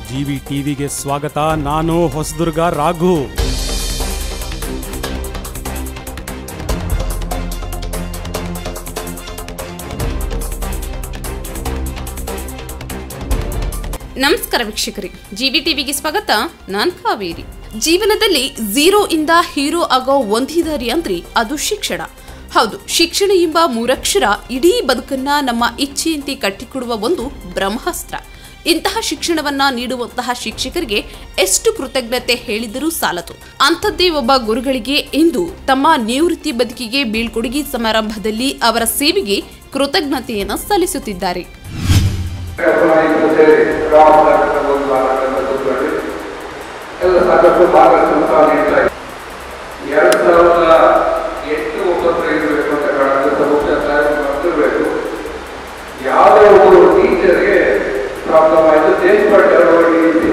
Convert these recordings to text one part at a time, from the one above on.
GV ಟಿವಿಗೆ ಸ್ವಾಗತ ನಾನು ಹೊಸದುರ್ಗ ರಾಘು ನಮಸ್ಕಾರ ವೀಕ್ಷಕರಿ ಜಿವಿ ಟಿವಿಗೆ ಸ್ವಾಗತ ನಾನ್ ಕಾವೇರಿ ಜೀವನದಲ್ಲಿ ಝೀರೋ ಇಂದ ಹೀರೋ ಆಗೋ ಒಂದೇ ದಾರಿ ಅಂದ್ರೆ ಅದು ಶಿಕ್ಷಣ ಹೌದು ಶಿಕ್ಷಣ ಎಂಬ ಮೂರಕ್ಷರ ಇಡೀ ಬದುಕನ್ನ ನಮ್ಮ ಇಚ್ಛೆಯಂತೆ ಕಟ್ಟಿಕೊಡುವ ಒಂದು ಬ್ರಹ್ಮಾಸ್ತ್ರ ಇಂತಹ ಶಿಕ್ಷಣವನ್ನ ನೀಡುವಂತಹ ಶಿಕ್ಷಕರಿಗೆ ಎಷ್ಟು ಕೃತಜ್ಞತೆ ಹೇಳಿದರೂ ಸಾಲದು ಅಂಥದ್ದೇ ಒಬ್ಬ ಗುರುಗಳಿಗೆ ಇಂದು ತಮ್ಮ ನಿವೃತ್ತಿ ಬದುಕಿಗೆ ಬೀಳ್ಕೊಡುಗೆ ಸಮಾರಂಭದಲ್ಲಿ ಅವರ ಸೇವೆಗೆ ಕೃತಜ್ಞತೆಯನ್ನು ಸಲ್ಲಿಸುತ್ತಿದ್ದಾರೆ ಕರ್ನಾಟಕ ಸೇರಿ ರಾಮನಗರದ ಒಂದು ಭಾಗಗಳನ್ನು ಕೂತ್ಕೊಳ್ಳಿ ಎಲ್ಲ ಸಾಕಷ್ಟು ಭಾಗಗಳನ್ನು ನೀಡ್ತಾ ಇದ್ದಾರೆ. ಎರಡು ಸಾವಿರದ ಎಂಟು ಒಂಬತ್ತು ಇರಬೇಕು ಅಂತ ಕಾಣುತ್ತೆ ಬಹುಶಃ ಸಾಹೇಬ್ ಮರ್ತಿರ್ಬೇಕು ಯಾವುದೇ ಒಬ್ಬರು ಟೀಚರ್ಗೆ ಪ್ರಾಬ್ಲಮ್ ಆಯಿತು ದೇಶಪಾಂಡೆ ಅವರಿಗೆ ಇದೆ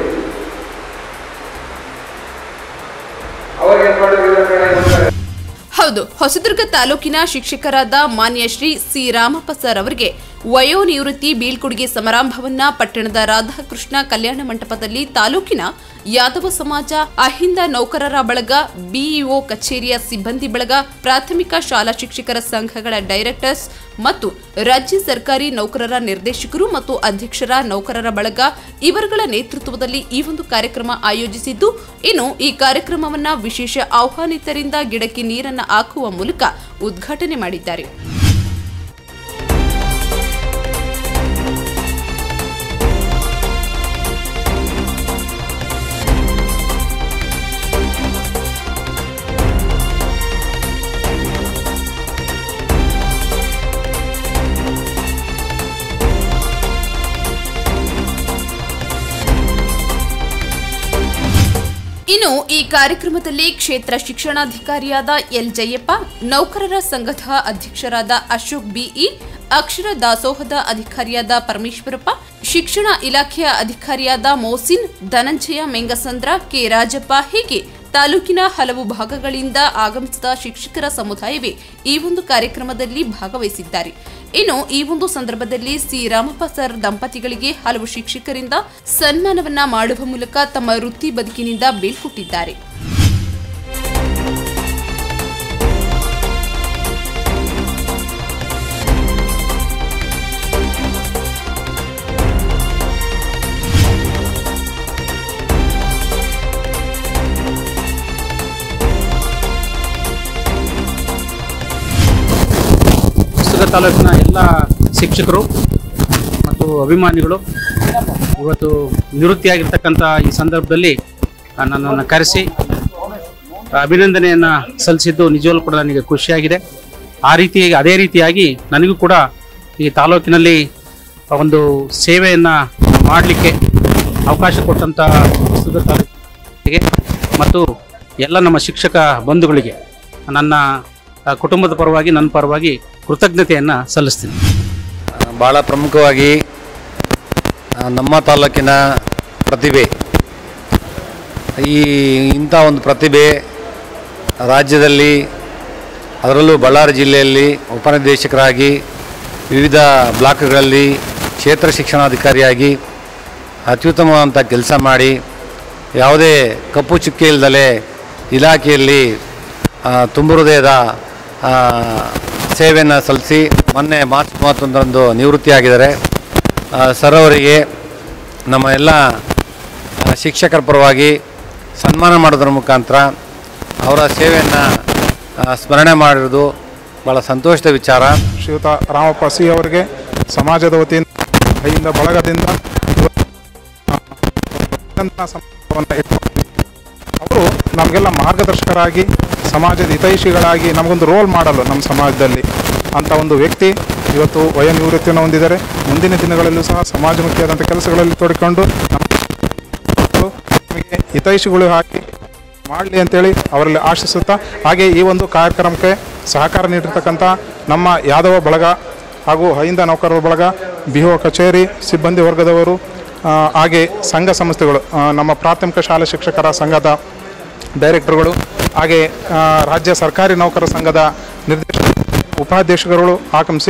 ಅವಾಗ ಏನ್ ಮಾಡಿದ್ರು ಕಡೆ ಹೌದು ಹೊಸದುರ್ಗ ತಾಲೂಕಿನ ಶಿಕ್ಷಕರಾದ ಮಾನ್ಯ ಶ್ರೀ ಸಿ ರಾಮಪ್ಪ ಸರ್ ಅವರಿಗೆ ವಯೋನಿವೃತ್ತಿ ಬೀಳ್ಕೊಡುಗೆ ಸಮಾರಂಭವನ್ನ ಪಟ್ಟಣದ ರಾಧಾಕೃಷ್ಣ ಕಲ್ಯಾಣ ಮಂಟಪದಲ್ಲಿ ತಾಲೂಕಿನ ಯಾದವ ಸಮಾಜ ಅಹಿಂದ ನೌಕರರ ಬಳಗ ಬಿಇಒ ಕಚೇರಿಯ ಸಿಬ್ಬಂದಿ ಬಳಗ ಪ್ರಾಥಮಿಕ ಶಾಲಾ ಶಿಕ್ಷಕರ ಸಂಘಗಳ ಡೈರೆಕ್ಟರ್ಸ್ ಮತ್ತು ರಾಜ್ಯ ಸರ್ಕಾರಿ ನೌಕರರ ನಿರ್ದೇಶಕರು ಮತ್ತು ಅಧ್ಯಕ್ಷರ ನೌಕರರ ಬಳಗ ಇವರುಗಳ ನೇತೃತ್ವದಲ್ಲಿ ಈ ಒಂದು ಕಾರ್ಯಕ್ರಮ ಆಯೋಜಿಸಿದ್ದು ಇನ್ನು ಈ ಕಾರ್ಯಕ್ರಮವನ್ನ ವಿಶೇಷ ಆಹ್ವಾನಿತರಿಂದ ಗಿಡಕ್ಕೆ ನೀರನ್ನ ಹಾಕುವ ಮೂಲಕ ಉದ್ಘಾಟನೆ ಮಾಡಿದ್ದಾರೆ ಇನ್ನು ಈ ಕಾರ್ಯಕ್ರಮದಲ್ಲಿ ಕ್ಷೇತ್ರ ಶಿಕ್ಷಣಾಧಿಕಾರಿಯಾದ ಎಲ್ ಜಯಪ್ಪ ನೌಕರರ ಸಂಘದ ಅಧ್ಯಕ್ಷರಾದ ಅಶೋಕ್ ಬಿಇ ಅಕ್ಷರ ದಾಸೋಹದ ಅಧಿಕಾರಿಯಾದ ಪರಮೇಶ್ವರಪ್ಪ ಶಿಕ್ಷಣ ಇಲಾಖೆಯ ಅಧಿಕಾರಿಯಾದ ಮೋಸಿನ್ ಧನಂಜಯ ಮೆಂಗಸಂದ್ರ ಕೆ ರಾಜಪ್ಪ ಹೀಗೆ ತಾಲೂಕಿನ ಹಲವು ಭಾಗಗಳಿಂದ ಆಗಮಿಸಿದ ಶಿಕ್ಷಕರ ಸಮುದಾಯವೇ ಈ ಒಂದು ಕಾರ್ಯಕ್ರಮದಲ್ಲಿ ಭಾಗವಹಿಸಿದ್ದಾರೆ ಇನ್ನು ಈ ಒಂದು ಸಂದರ್ಭದಲ್ಲಿ ಸಿ ರಾಮಪ್ಪ ಸರ್ ದಂಪತಿಗಳಿಗೆ ಹಲವು ಶಿಕ್ಷಕರಿಂದ ಸನ್ಮಾನವನ್ನ ಮಾಡುವ ಮೂಲಕ ತಮ್ಮ ವೃತ್ತಿ ಬದುಕಿನಿಂದ ಬೀಳ್ಕೊಟ್ಟಿದ್ದಾರೆ ಹೊಸದುರ್ಗ ತಾಲೂಕಿನ ಎಲ್ಲ ಶಿಕ್ಷಕರು ಮತ್ತು ಅಭಿಮಾನಿಗಳು ಇವತ್ತು ನಿವೃತ್ತಿಯಾಗಿರ್ತಕ್ಕಂಥ ಈ ಸಂದರ್ಭದಲ್ಲಿ ಆ, ನನ್ನನ್ನು ಕರೆಸಿ ಅಭಿನಂದನೆಯನ್ನು ಸಲ್ಲಿಸಿದ್ದು ನಿಜವಲ್ಲೂ ಕೂಡ ನನಗೆ ಖುಷಿಯಾಗಿದೆ ಆ ರೀತಿ ಅದೇ ರೀತಿಯಾಗಿ ನನಗೂ ಕೂಡ ಈ ತಾಲೂಕಿನಲ್ಲಿ ಒಂದು ಸೇವೆಯನ್ನು ಮಾಡಲಿಕ್ಕೆ ಅವಕಾಶ ಕೊಟ್ಟಂಥ ಹೊಸದುರ್ಗ ತಾಲೂಕಿಗೆ ಮತ್ತು ಎಲ್ಲ ನಮ್ಮ ಶಿಕ್ಷಕ ಬಂಧುಗಳಿಗೆ ನನ್ನ ಆ, ಕುಟುಂಬದ ಪರವಾಗಿ ನನ್ನ ಪರವಾಗಿ ಕೃತಜ್ಞತೆಯನ್ನು ಸಲ್ಲಿಸ್ತೀನಿ ಭಾಳ ಪ್ರಮುಖವಾಗಿ ಆ, ನಮ್ಮ ತಾಲೂಕಿನ ಪ್ರತಿಭೆ ಈ ಇಂಥ ಒಂದು ಪ್ರತಿಭೆ ರಾಜ್ಯದಲ್ಲಿ ಅದರಲ್ಲೂ ಬಳ್ಳಾರಿ ಜಿಲ್ಲೆಯಲ್ಲಿ ಉಪನಿರ್ದೇಶಕರಾಗಿ ವಿವಿಧ ಬ್ಲಾಕ್ಗಳಲ್ಲಿ ಕ್ಷೇತ್ರ ಶಿಕ್ಷಣಾಧಿಕಾರಿಯಾಗಿ ಅತ್ಯುತ್ತಮವಾದಂಥ ಕೆಲಸ ಮಾಡಿ ಯಾವುದೇ ಕಪ್ಪು ಚುಕ್ಕೆ ಇಲ್ಲದಲೇ ಇಲಾಖೆಯಲ್ಲಿ ಆ, ತುಂಬ ಹೃದಯದ ಆ, ಸೇವೆಯನ್ನು ಸಲ್ಲಿಸಿ ಮೊನ್ನೆ ಮಾರ್ಚ್ ಮೂವತ್ತೊಂದರಂದು ನಿವೃತ್ತಿಯಾಗಿದ್ದಾರೆ ಆ, ಸರ್ ಅವರಿಗೆ ನಮ್ಮ ಎಲ್ಲ ಆ, ಶಿಕ್ಷಕರ ಪರವಾಗಿ ಸನ್ಮಾನ ಮಾಡೋದ್ರ ಮುಖಾಂತರ ಅವರ ಸೇವೆಯನ್ನು ಸ್ಮರಣೆ ಮಾಡಿರೋದು ಭಾಳ ಸಂತೋಷದ ವಿಚಾರ ಶ್ರೀಯುತ ರಾಮಪ್ಪ ಸಿ ಅವರಿಗೆ ಸಮಾಜದ ವತಿಯಿಂದ ಕೈಯಿಂದ ಬಳಗದಿಂದ ಅಭಿನಂದನಾ ಸಮಾರಂಭವನ್ನು ಇಟ್ಕೊಂಡಿದ್ದೀವಿ. ಅವರು ನಮಗೆಲ್ಲ ಮಾರ್ಗದರ್ಶಕರಾಗಿ ಸಮಾಜದ ಹಿತೈಷಿಗಳಾಗಿ ನಮಗೊಂದು ರೋಲ್ ಮಾಡಲು ನಮ್ಮ ಸಮಾಜದಲ್ಲಿ ಅಂಥ ಒಂದು ವ್ಯಕ್ತಿ ಇವತ್ತು ವಯೋನಿವೃತ್ತಿಯನ್ನು ಹೊಂದಿದ್ದಾರೆ ಮುಂದಿನ ದಿನಗಳಲ್ಲೂ ಸಹ ಸಮಾಜಮುಖಿಯಾದಂಥ ಕೆಲಸಗಳಲ್ಲಿ ತೊಡಕೊಂಡು ನಮ್ಮ ನಮಗೆ ಹಿತೈಷಿಗಳು ಹಾಕಿ ಮಾಡಲಿ ಅಂತೇಳಿ ಅವರಲ್ಲಿ ಆಶಿಸುತ್ತಾ ಹಾಗೆ ಈ ಒಂದು ಕಾರ್ಯಕ್ರಮಕ್ಕೆ ಸಹಕಾರ ನೀಡಿರ್ತಕ್ಕಂಥ ನಮ್ಮ ಯಾದವ ಬಳಗ ಹಾಗೂ ಹೈಂದ ನೌಕರರ ಬಳಗ ಬಿಒ ಕಚೇರಿ ಸಿಬ್ಬಂದಿ ವರ್ಗದವರು ಆ, ಹಾಗೆ ಸಂಘ ಸಂಸ್ಥೆಗಳು ಆ, ನಮ್ಮ ಪ್ರಾಥಮಿಕ ಶಾಲಾ ಶಿಕ್ಷಕರ ಸಂಘದ ಡೈರೆಕ್ಟರ್ಗಳು ಹಾಗೆ ಆ, ರಾಜ್ಯ ಸರ್ಕಾರಿ ನೌಕರರ ಸಂಘದ ನಿರ್ದೇಶಕ ಉಪಾಧ್ಯಕ್ಷರುಗಳು ಆಗಮಿಸಿ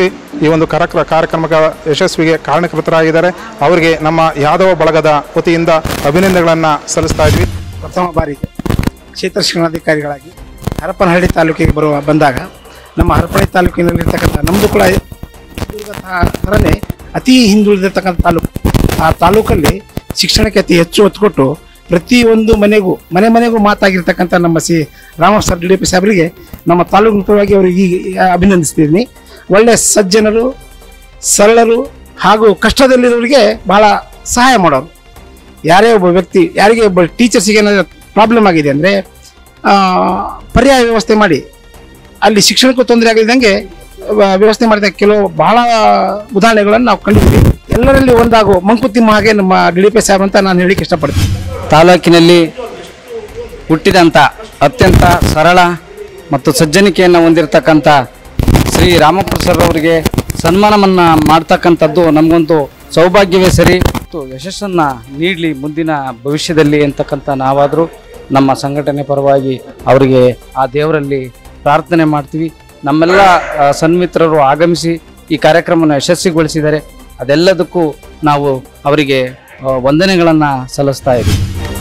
ಈ ಒಂದು ಕಾರ್ಯಕ್ರ ಕಾರ್ಯಕ್ರಮದ ಯಶಸ್ವಿಗೆ ಕಾರಣಕರ್ತರಾಗಿದ್ದಾರೆ ಅವರಿಗೆ ನಮ್ಮ ಯಾದವ ಬಳಗದ ವತಿಯಿಂದ ಅಭಿನಂದನೆಗಳನ್ನು ಸಲ್ಲಿಸ್ತಾ ಇದ್ವಿ ಪ್ರಥಮ ಬಾರಿಗೆ ಕ್ಷೇತ್ರ ಶಿಕ್ಷಣಾಧಿಕಾರಿಗಳಾಗಿ ಹರಪನಹಳ್ಳಿ ತಾಲೂಕಿಗೆ ಬರುವ ಬಂದಾಗ ನಮ್ಮ ಹರಪನಹಳ್ಳಿ ತಾಲೂಕಿನಲ್ಲಿರ್ತಕ್ಕಂಥ ನಮ್ಮದು ಕೂಡ ಹಿಂದುಳಿದ ತ- ಥರನೇ ಅತಿ ಹಿಂದುಳಿದಿರ್ತಕ್ಕಂಥ ತಾಲೂಕು ಆ ತಾಲೂಕಲ್ಲಿ ಶಿಕ್ಷಣಕ್ಕೆ ಅತಿ ಹೆಚ್ಚು ಒತ್ತು ಕೊಟ್ಟು ಪ್ರತಿಯೊಂದು ಮನೆಗೂ ಮನೆ ಮನೆಗೂ ಮಾತಾಗಿರ್ತಕ್ಕಂಥ ನಮ್ಮ C Ramprasad D D P ಸಾಹೇಬರಿಗೆ ನಮ್ಮ ತಾಲೂಕು ಮುಖ್ಯವಾಗಿ ಅವರಿಗೆ ಈಗ ಅಭಿನಂದಿಸ್ತಿದ್ದೀನಿ ಒಳ್ಳೆ ಸಜ್ಜನರು ಸರಳರು ಹಾಗೂ ಕಷ್ಟದಲ್ಲಿರೋರಿಗೆ ಬಹಳ ಸಹಾಯ ಮಾಡೋರು ಯಾರೇ ಒಬ್ಬ ವ್ಯಕ್ತಿ ಯಾರಿಗೆ ಒಬ್ಬ ಟೀಚರ್ಸಿಗೆ ಏನಾದರೂ ಪ್ರಾಬ್ಲಮ್ ಆಗಿದೆ ಅಂದರೆ ಪರ್ಯಾಯ ವ್ಯವಸ್ಥೆ ಮಾಡಿ ಅಲ್ಲಿ ಶಿಕ್ಷಣಕ್ಕೂ ತೊಂದರೆ ಆಗಲಿದ್ದಂಗೆ ವ- ವ್ಯವಸ್ಥೆ ಮಾಡಿದ ಕೆಲವು ಬಹಳ ಉದಾಹರಣೆಗಳನ್ನು ನಾವು ಕಂಡಿದ್ದೀವಿ ಎಲ್ಲರಲ್ಲಿ ಒಂದಾಗೋ ಮಂಕುತಿಮ್ಮ ಹಾಗೆ ನಮ್ಮ ಡಿ ಡಿ ಪಿ ಸಾಹೇಬ್ ಅಂತ ನಾನು ಹೇಳಿಕ್ಕೆ ಇಷ್ಟಪಡ್ತೀನಿ ತಾಲೂಕಿನಲ್ಲಿ ಹುಟ್ಟಿದಂಥ ಅತ್ಯಂತ ಸರಳ ಮತ್ತು ಸಜ್ಜನಿಕೆಯನ್ನು ಹೊಂದಿರತಕ್ಕಂಥ ಶ್ರೀ ರಾಮಪ್ರಸಾದ್ ಅವರಿಗೆ ಸನ್ಮಾನವನ್ನು ಮಾಡ್ತಕ್ಕಂಥದ್ದು ನಮಗಂತೂ ಸೌಭಾಗ್ಯವೇ ಸರಿ ಮತ್ತು ಯಶಸ್ಸನ್ನು ನೀಡಲಿ ಮುಂದಿನ ಭವಿಷ್ಯದಲ್ಲಿ ಅಂತಕ್ಕಂಥ ನಾವಾದರೂ ನಮ್ಮ ಸಂಘಟನೆ ಪರವಾಗಿ ಅವರಿಗೆ ಆ ದೇವರಲ್ಲಿ ಪ್ರಾರ್ಥನೆ ಮಾಡ್ತೀವಿ ನಮ್ಮೆಲ್ಲ ಆ, ಸನ್ಮಿತ್ರರು ಆಗಮಿಸಿ ಈ ಕಾರ್ಯಕ್ರಮವನ್ನು ಯಶಸ್ವಿಗೊಳಿಸಿದ್ದಾರೆ ಅದೆಲ್ಲದಕ್ಕೂ ನಾವು ಅವರಿಗೆ ಆ, ವಂದನೆಗಳನ್ನು ಸಲ್ಲಿಸ್ತಾ ಇದ್ದೀವಿ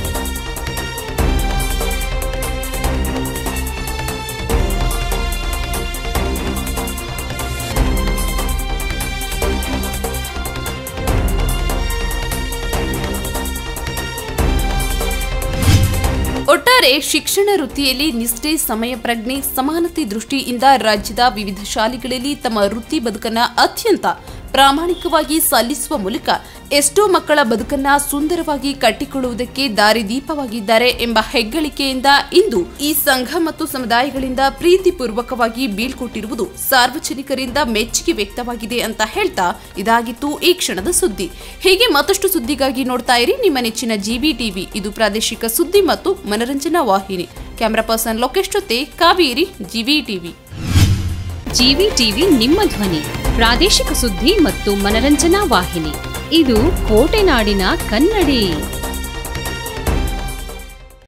ಒಟ್ಟಾರೆ ಶಿಕ್ಷಣ ವೃತ್ತಿಯಲ್ಲಿ ನಿಷ್ಠೆ ಸಮಯ ಪ್ರಜ್ಞೆ ಸಮಾನತೆ ದೃಷ್ಟಿಯಿಂದ ರಾಜ್ಯದ ವಿವಿಧ ಶಾಲೆಗಳಲ್ಲಿ ತಮ್ಮ ವೃತ್ತಿ ಬದುಕನ್ನ ಅತ್ಯಂತ ಪ್ರಾಮಾಣಿಕವಾಗಿ ಸಲ್ಲಿಸುವ ಮೂಲಕ ಎಷ್ಟೋ ಮಕ್ಕಳ ಬದುಕನ್ನ ಸುಂದರವಾಗಿ ಕಟ್ಟಿಕೊಳ್ಳುವುದಕ್ಕೆ ದಾರಿದೀಪವಾಗಿದ್ದಾರೆ ಎಂಬ ಹೆಗ್ಗಳಿಕೆಯಿಂದ ಇಂದು ಈ ಸಂಘ ಮತ್ತು ಸಮುದಾಯಗಳಿಂದ ಪ್ರೀತಿಪೂರ್ವಕವಾಗಿ ಬೀಳ್ಕೊಟ್ಟಿರುವುದು ಸಾರ್ವಜನಿಕರಿಂದ ಮೆಚ್ಚುಗೆ ವ್ಯಕ್ತವಾಗಿದೆ ಅಂತ ಹೇಳ್ತಾ ಇದಾಗಿತ್ತು ಈ ಕ್ಷಣದ ಸುದ್ದಿ ಹೀಗೆ ಮತ್ತಷ್ಟು ಸುದ್ದಿಗಾಗಿ ನೋಡ್ತಾ ಇರಿ ನಿಮ್ಮ ನೆಚ್ಚಿನ ಜಿವಿ ಟಿವಿ ಇದು ಪ್ರಾದೇಶಿಕ ಸುದ್ದಿ ಮತ್ತು ಮನರಂಜನಾ ವಾಹಿನಿ ಕ್ಯಾಮರಾ ಪರ್ಸನ್ ಲೋಕೇಶ್ ಜೊತೆ Kaveri GV TV GV TV ನಿಮ್ಮ ಧ್ವನಿ ಪ್ರಾದೇಶಿಕ ಸುದ್ದಿ ಮತ್ತು ಮನರಂಜನಾ ವಾಹಿನಿ ಇದು ಕೋಟೆನಾಡಿನ ಕನ್ನಡಿ